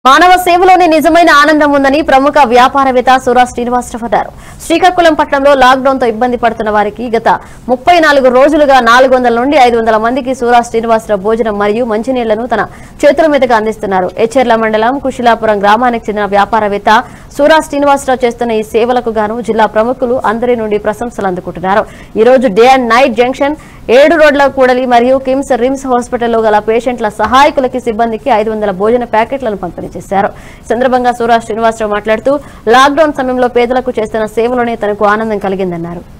మానవ సేవలోనే నిజమైన ఆనందం ఉందని ప్రముఖ వ్యాపారవేత్త సురా శ్రీనివాసరావు అన్నారు శ్రీకాకుళం పట్టణంలో లాక్డౌన్ తో ఇబ్బంది పడుతున్న వారికి గత ముప్పై నాలుగు రోజులుగా నాలుగు వందల నుండి ఐదు వందల మందికి సూరా శ్రీనివాసరావు భోజనం మరియు మంచినీళ్లను తన చేతుల మీదుగా అందిస్తున్నారు ఎచ్చెర్ల మండలం కుశిలాపురం గ్రామానికి చెందిన వ్యాపారవేత్త సూరా శ్రీనివాసరావు చేస్తున్న ఈ సేవలకు గాను జిల్లా ప్రముఖులు అందరి నుండి ప్రశంసలు అందుకుంటున్నారు ఈ రోజు డే అండ్ నైట్ జంక్షన్ ఏడు రోడ్ల కూడలి మరియు కిమ్స్ రిమ్స్ హాస్పిటల్లో గల పేషెంట్ల సహాయకులకి సిబ్బందికి ఐదు వందల భోజన ప్యాకెట్లను పంపిణీ చేశారు ఈ సందర్భంగా సూరా శ్రీనివాసరావు మాట్లాడుతూ లాక్డౌన్ సమయంలో పేదలకు చేస్తున్న సేవలోనే తనకు ఆనందం కలిగిందన్నారు